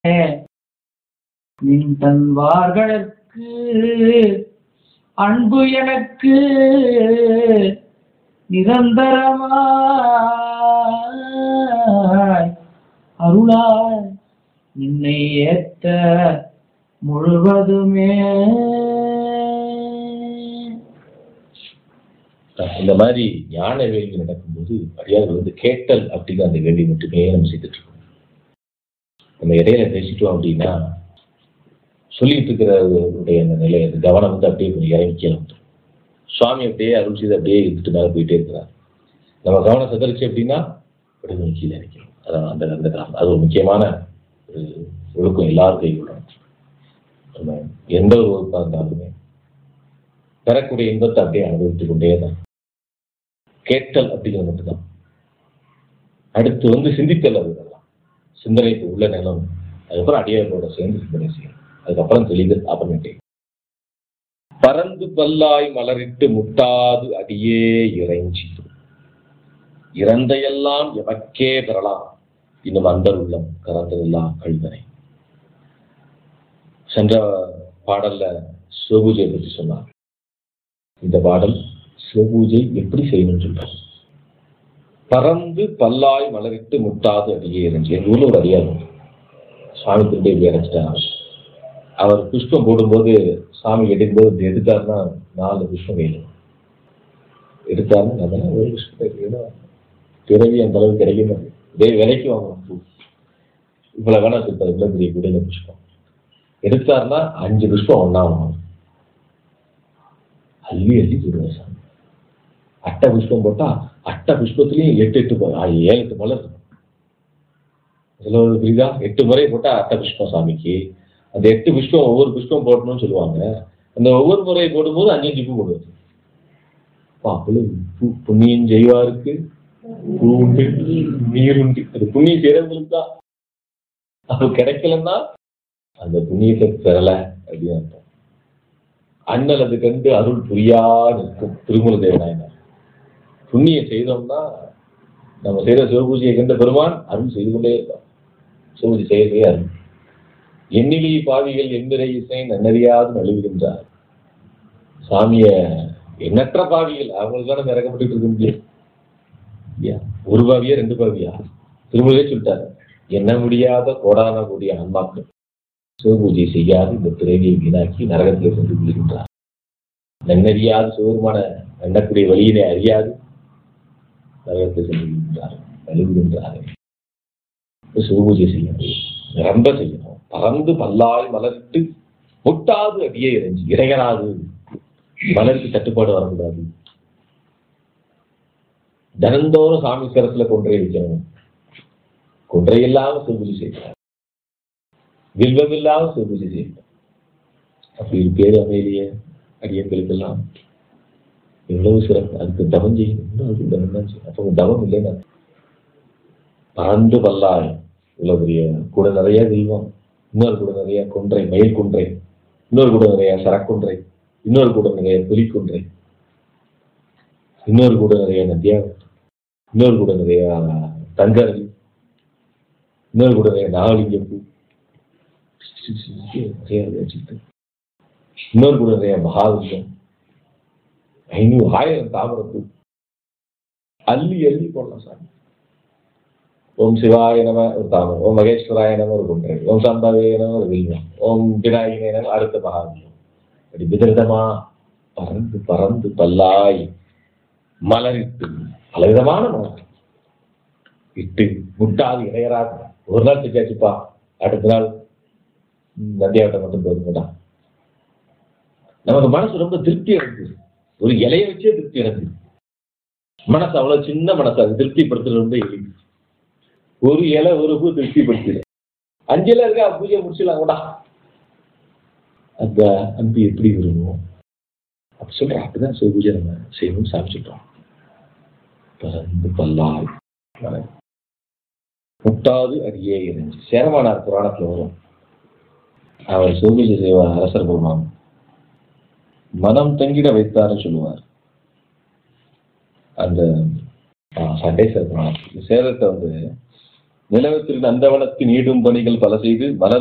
நின் தன்வார்களுக்கு அன்பு எனக்கு நிரந்தரமாய் அருளாய் நின்னை ஏத்த முழுவதுமே இந்த மாதிரி ஞான வேள்வி நடக்கும்போது அடியார்கள் வந்து கேட்டல் அப்படிங்கிற அந்த வேள்வி மட்டுமே நம்ம செய்துட்டு இருக்கோம் நம்ம இடையில பேசிட்டோம் அப்படின்னா சொல்லிட்டு இருக்கிறவருடைய அந்த நிலை அந்த கவனம் வந்து அப்படியே கொஞ்சம் இறங்கி கீழே வந்துடும் சுவாமி அப்படியே அருள் செய்து அப்படியே இருந்துட்டு மேலே போயிட்டே இருக்கிறார் நம்ம கவனம் சிதறிச்சு அப்படின்னா அப்படியே கொஞ்சம் கீழே இறக்கிறோம் அதான் அந்த அந்த காரணம் அது ஒரு முக்கியமான ஒரு ஒழுக்கம் எல்லாரும் கைவிடணும் நம்ம எந்த ஒரு ஒழுக்கம் இருந்தாலுமே பெறக்கூடிய இன்பத்தை அப்படியே அனுபவித்துக் கொண்டே தான் கேட்டல் அப்படிங்கிறது மட்டும்தான் அடுத்து வந்து சிந்தித்தல் அது இதெல்லாம் சிந்தனைக்கு உள்ள நிலம் அதுக்கப்புறம் அடியார்களோட சேர்ந்து சிந்தனை செய்யணும் அதுக்கப்புறம் தெளிதல் அப்புறமேட்டே பறந்து பல்லாய் மலரிட்டு முட்டாது அடியே இறைஞ்சி இறந்தையெல்லாம் எமக்கே பெறலாம் இன்னும் அந்தர் உள்ளம் கறந்ததெல்லாம் கழுதனை சென்ற பாடல்ல சிவபூஜையை பற்றி சொன்னார் இந்த பாடல் சிவபூஜை எப்படி செய்யணும்னு சொல்றாங்க பறந்து பல்லாய் மலரிட்டு முட்டாது அடியே இருந்துச்சு எங்க ஊர்ல ஒரு அடியார் உண்டு. சாமி திரும்பி இப்படி அடைச்சிட்டாங்க அவர் புஷ்பம் போடும்போது சாமி எடுக்கும்போது இப்படி எடுத்தாருன்னா நாலு புஷ்பம் கையில் எடுத்தாருன்னா நம்ம ஒரு புஷ்பம் கையில் பிறவி அந்த அளவுக்கு கிடைக்க மாட்டேங்குது இதே விலைக்கு வாங்கணும் பூ இவ்வளவு வேணா சொல்லிட்டாரு இவ்வளவு பெரிய குடையில புஷ்பம் எடுத்தாருன்னா அஞ்சு புஷ்பம் ஒண்ணா வாங்கணும் அள்ளி அள்ளி போடுவார் சாமி அட்டை புஷ்பம் போட்டா அட்டை புஷ்பத்துலயும் எட்டு எட்டு ப- ஆ, ஏழு எட்டு மலர் இருக்கும் இதுல ஒரு புரியுதா எட்டு முறை போட்டா அட்டை புஷ்பம் சாமிக்கு அந்த எட்டு புஷ்பம் ஒவ்வொரு புஷ்பம் போடணும்னு சொல்லுவாங்க அந்த ஒவ்வொரு முறை போடும்போது அஞ்சு அஞ்சு பூ போடுவார் அப்பா, அவ்வளவு பூ- புண்ணியம் செய்வாருக்கு பூ உண்டு நீர் உண்டு அது புண்ணியம் செய்யறவங்களுக்கு தான் அது கிடைக்கலன்னா அந்த புண்ணியத்தை பெறல அப்படின்னு அர்த்தம் அண்ணல் அது கண்டு அருள் புரியா நிற்கும் திருமல தேவநாயனார் புண்ணியம் செய்தோம்னா நம்ம செய்த சிவபூஜையை கண்ட பெருமான் அருள் செய்து கொண்டே இருப்பார் சிவபூஜை செய்ய செய்ய அருள் எண்ணிலி பாவிகள் எந்திரை இசை நன்னறியாது நழுவுகின்றார் சாமிய எண்ணற்ற பாவிகள் அவங்களுக்கு தானே இறக்கப்பட்டு இருக்க முடியும் இல்லையா? ஒரு பாவியா ரெண்டு பாவியா திருமலே சொல்லிட்டாரு எண்ண முடியாத கோடான கூடிய ஆன்மாக்கள் சிவபூஜை செய்யாது இந்த பிறவியை வீணாக்கி நரகத்திலே கொண்டு விழுகின்றார் நன்னறியாது சிவருமான எண்ணக்கூடிய வழியினை அறியாது நரகத்தை சென்று விழுகின்றார் நழுவுகின்றார் சிவபூஜை செய்யணும் நிரம்ப செய்யணும் பறந்து பல்லாய் மலர்த்து முட்டாது அடியே இறைஞ்சி இறையராது மலருக்கு தட்டுப்பாடு வரக்கூடாது தினந்தோறும் சாமி சிரத்துல கொன்றை வைக்கணும் கொன்றை இல்லாம சிவபூஜை செய்யணும் வில்வம் இல்லாம சிவபூஜை செய்யணும் அப்படி ஒரு பேர் அமைதிய அடியங்களுக்கெல்லாம் எவ்வளவு சிறப்பு அதுக்கு தவம் செய்யணும் இன்னும் அதுக்கு தவம் தான் செய்யணும் அப்போ தவம் இல்லைன்னா பறந்து பல்லாய் இவ்வளவு பெரிய கூட நிறைய தெய்வம் இன்னொரு கூட நிறைய கொன்றை மயில் கொன்றை இன்னொரு கூட நிறைய சரக்குன்றை இன்னொரு கூட நிறைய புலிக்குன்றை இன்னொரு கூட நிறைய நதியா இன்னொரு கூட நிறைய தங்கரவி இன்னொரு கூட நிறைய நாகலிங்கம் பூ நிறைய வச்சுக்கிட்டு இன்னொரு கூட நிறைய மகாலிங்கம் ஐநூறு ஆயிரம் தாமரப்பூ அள்ளி அள்ளி போடலாம் சாமி ஓம் சிவாய நம ஒரு தாமரம் ஓம் மகேஸ்வராய நம ஒரு குன்றை ஓம் சம்பவே நம ஒரு வில்வம் ஓம் விநாயகனே நம அடுத்த மகாவியம் அப்படி விதவிதமா பறந்து பறந்து பல்லாய் மலரிட்டு பலவிதமான மலர் இட்டு முட்டாது இணையராது ஒரு நாள் செஞ்சாச்சுப்பா அடுத்த நாள் ம், நந்தியாவட்டம் மட்டும் போதும் வேண்டாம் நமக்கு மனசு ரொம்ப திருப்தி அடைஞ்சிது ஒரு இலைய வச்சே திருப்தி அடைஞ்சிது மனசு அவ்வளவு சின்ன மனசு அது திருப்திப்படுத்துறது ரொம்ப எளிது ஒரு இலை ஒரு பூ திருப்திப்படுத்திடு அஞ்சு இலை இருக்கா பூஜை முடிச்சிடலாம் கூட அந்த அன்பு எப்படி விரும்புவோம் அப்படி சொல்றோம் அப்படிதான் சிவ பூஜை நம்ம செய்யணும்னு சாமி சொல்றோம் பறந்து பல்லாய் மலர். முட்டாது அடியே இறைஞ்சி சேரமானார் புராணத்துல வரும் அவர் சிவபூஜை செய்வார் அரசர் பெருமான் மனம் தங்கிட வைத்தார்னு சொல்லுவார் அந்த ஆ, சண்டேஸ்வர புராணம் இந்த சேரத்தை வந்து நிலவத்திற்கு நந்தவனத்தின் ஈடும் பணிகள் பல செய்து மலர்